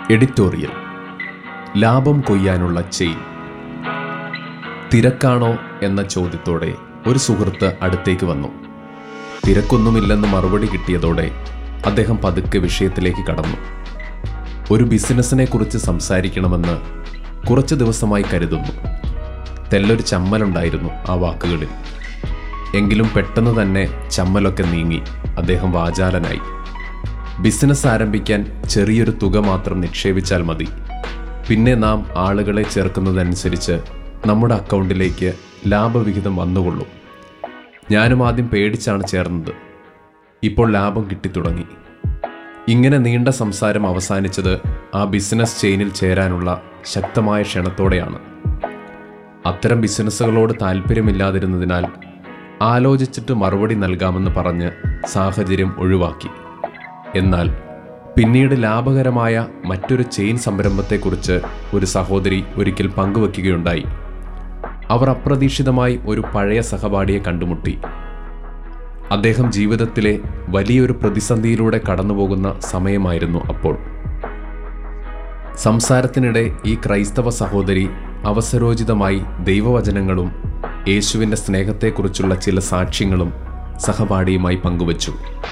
editorial ലാഭം കൊയ്യാനുള്ള chain തിരക്കാണോ എന്ന ചോദ്യത്തോടെ ഒരു സുഹൃത്ത് അടുത്തേക്ക് വന്നു തിരക്കൊന്നുമില്ലെന്ന് മറുപടി കിട്ടിയതോടെ അദ്ദേഹം പതുക്കെ വിഷയത്തിലേക്ക് കടന്നു ഒരു ബിസിനസ്സിനെ കുറിച്ച് സംസാരിക്കണമെന്ന് കുറച്ച് ദിവസമായി കരുതുന്നു തെല്ലൊരു ചമ്മലുണ്ടായിരുന്നു ആ വാക്കുകളിൽ എങ്കിലും പെട്ടെന്ന് തന്നെ ചമ്മലൊക്കെ നീങ്ങി അദ്ദേഹം വാചാലനായി ബിസിനസ് ആരംഭിക്കാൻ ചെറിയൊരു തുക മാത്രം നിക്ഷേപിച്ചാൽ മതി പിന്നെ നാം ആളുകളെ ചേർക്കുന്നതനുസരിച്ച് നമ്മുടെ അക്കൗണ്ടിലേക്ക് ലാഭവിഹിതം വന്നുകൊള്ളും ഞാനും ആദ്യം പേടിച്ചാണ് ചേർന്നത് ഇപ്പോൾ ലാഭം കിട്ടിത്തുടങ്ങി ഇങ്ങനെ നീണ്ട സംസാരം അവസാനിച്ചത് ആ ബിസിനസ് ചെയിനിൽ ചേരാനുള്ള ശക്തമായ ക്ഷണത്തോടെയാണ് അത്തരം ബിസിനസ്സുകളോട് താല്പര്യമില്ലാതിരുന്നതിനാൽ ആലോചിച്ചിട്ട് മറുപടി നൽകാമെന്ന് പറഞ്ഞ് സാഹചര്യം ഒഴിവാക്കി എന്നാൽ പിന്നീട് ലാഭകരമായ മറ്റൊരു ചെയിൻ സംരംഭത്തെക്കുറിച്ച് ഒരു സഹോദരി ഒരിക്കൽ പങ്കുവെക്കുകയുണ്ടായി അവർ അപ്രതീക്ഷിതമായി ഒരു പഴയ സഹപാഠിയെ കണ്ടുമുട്ടി അദ്ദേഹം ജീവിതത്തിലെ വലിയൊരു പ്രതിസന്ധിയിലൂടെ കടന്നുപോകുന്ന സമയമായിരുന്നു അപ്പോൾ സംസാരത്തിനിടെ ഈ ക്രൈസ്തവ സഹോദരി അവസരോചിതമായി ദൈവവചനങ്ങളും യേശുവിൻ്റെ സ്നേഹത്തെക്കുറിച്ചുള്ള ചില സാക്ഷ്യങ്ങളും സഹപാഠിയുമായി പങ്കുവച്ചു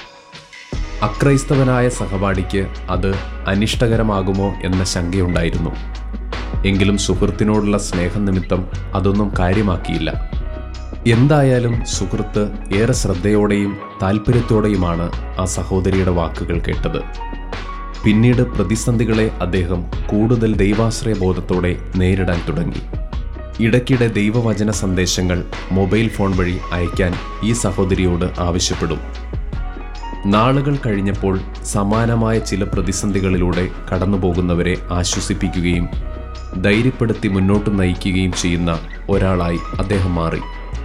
അക്രൈസ്തവനായ സഹപാഠിക്ക് അത് അനിഷ്ടകരമാകുമോ എന്ന ശങ്കയുണ്ടായിരുന്നു എങ്കിലും സുഹൃത്തിനോടുള്ള സ്നേഹം നിമിത്തം അതൊന്നും കാര്യമാക്കിയില്ല എന്തായാലും സുഹൃത്ത് ഏറെ ശ്രദ്ധയോടെയും താല്പര്യത്തോടെയുമാണ് ആ സഹോദരിയുടെ വാക്കുകൾ കേട്ടത് പിന്നീട് പ്രതിസന്ധികളെ അദ്ദേഹം കൂടുതൽ ദൈവാശ്രയ ബോധത്തോടെ നേരിടാൻ തുടങ്ങി ഇടയ്ക്കിടെ ദൈവവചന സന്ദേശങ്ങൾ മൊബൈൽ ഫോൺ വഴി അയക്കാൻ ഈ സഹോദരിയോട് ആവശ്യപ്പെടും നാളുകൾ കഴിഞ്ഞപ്പോൾ സമാനമായ ചില പ്രതിസന്ധികളിലൂടെ കടന്നുപോകുന്നവരെ ആശ്വസിപ്പിക്കുകയും ധൈര്യപ്പെടുത്തി മുന്നോട്ട് നയിക്കുകയും ചെയ്യുന്ന ഒരാളായി അദ്ദേഹം മാറി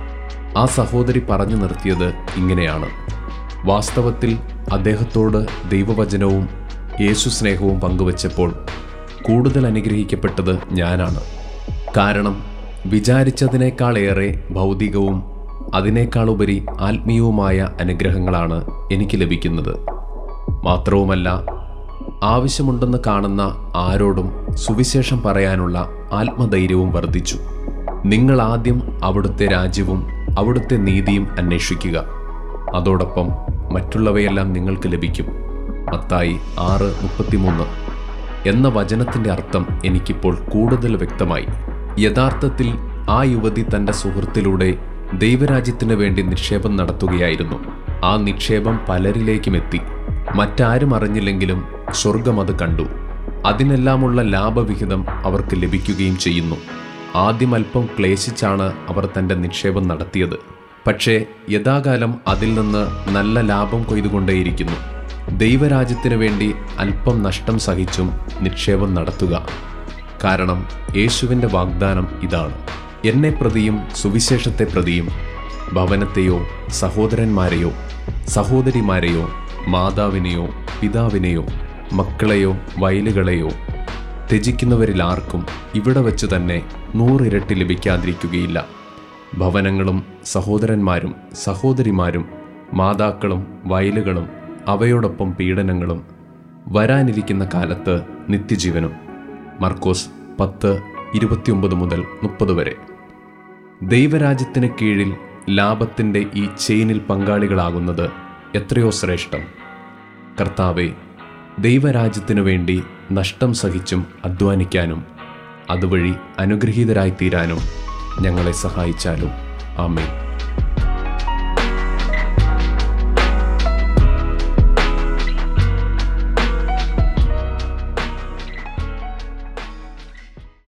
ആ സഹോദരി പറഞ്ഞു നിർത്തിയത് ഇങ്ങനെയാണ് വാസ്തവത്തിൽ അദ്ദേഹത്തോട് ദൈവവചനവും യേശു സ്നേഹവും പങ്കുവച്ചപ്പോൾ കൂടുതൽ അനുഗ്രഹിക്കപ്പെട്ടത് ഞാനാണ് കാരണം വിചാരിച്ചതിനേക്കാളേറെ ഭൗതികവും അതിനേക്കാളുപരി ആത്മീയവുമായ അനുഗ്രഹങ്ങളാണ് എനിക്ക് ലഭിക്കുന്നത് മാത്രവുമല്ല ആവശ്യമുണ്ടെന്ന് കാണുന്ന ആരോടും സുവിശേഷം പറയാനുള്ള ആത്മധൈര്യവും വർദ്ധിച്ചു നിങ്ങൾ ആദ്യം അവിടുത്തെ രാജ്യവും അവിടുത്തെ നീതിയും അന്വേഷിക്കുക അതോടൊപ്പം മറ്റുള്ളവയെല്ലാം നിങ്ങൾക്ക് ലഭിക്കും മത്തായി ആറ് മുപ്പത്തിമൂന്ന് എന്ന വചനത്തിൻ്റെ അർത്ഥം എനിക്കിപ്പോൾ കൂടുതൽ വ്യക്തമായി യഥാർത്ഥത്തിൽ ആ യുവതി തൻ്റെ സുഹൃത്തിലൂടെ ദൈവരാജ്യത്തിന് വേണ്ടി നിക്ഷേപം നടത്തുകയായിരുന്നു ആ നിക്ഷേപം പലരിലേക്കും എത്തി മറ്റാരും അറിഞ്ഞില്ലെങ്കിലും സ്വർഗം അത് കണ്ടു അതിനെല്ലാമുള്ള ലാഭവിഹിതം അവർക്ക് ലഭിക്കുകയും ചെയ്യുന്നു ആദ്യം അല്പം ക്ലേശിച്ചാണ് അവർ തൻ്റെ നിക്ഷേപം നടത്തിയത് പക്ഷേ യഥാകാലം അതിൽ നിന്ന് നല്ല ലാഭം കൊയ്തുകൊണ്ടേയിരിക്കുന്നു ദൈവരാജ്യത്തിനു വേണ്ടി അല്പം നഷ്ടം സഹിച്ചും നിക്ഷേപം നടത്തുക കാരണം യേശുവിൻ്റെ വാഗ്ദാനം ഇതാണ് എന്നെ പ്രതിയും സുവിശേഷത്തെ പ്രതിയും ഭവനത്തെയോ സഹോദരന്മാരെയോ സഹോദരിമാരെയോ മാതാവിനെയോ പിതാവിനെയോ മക്കളെയോ വയലുകളെയോ ത്യജിക്കുന്നവരിൽ ആർക്കും ഇവിടെ വെച്ച് തന്നെ നൂറിരട്ടി ലഭിക്കാതിരിക്കുകയില്ല ഭവനങ്ങളും സഹോദരന്മാരും സഹോദരിമാരും മാതാക്കളും വയലുകളും അവയോടൊപ്പം പീഡനങ്ങളും വരാനിരിക്കുന്ന കാലത്ത് നിത്യജീവനും മർക്കോസ് പത്ത് ഇരുപത്തിയൊമ്പത് മുതൽ മുപ്പത് വരെ ദൈവരാജ്യത്തിന് കീഴിൽ ലാഭത്തിൻ്റെ ഈ ചെയിനിൽ പങ്കാളികളാകുന്നത് എത്രയോ ശ്രേഷ്ഠം കർത്താവെ ദൈവരാജ്യത്തിനു വേണ്ടി നഷ്ടം സഹിച്ചും അധ്വാനിക്കാനും അതുവഴി അനുഗ്രഹീതരായി തീരാനും ഞങ്ങളെ സഹായിച്ചാലും ആമേൻ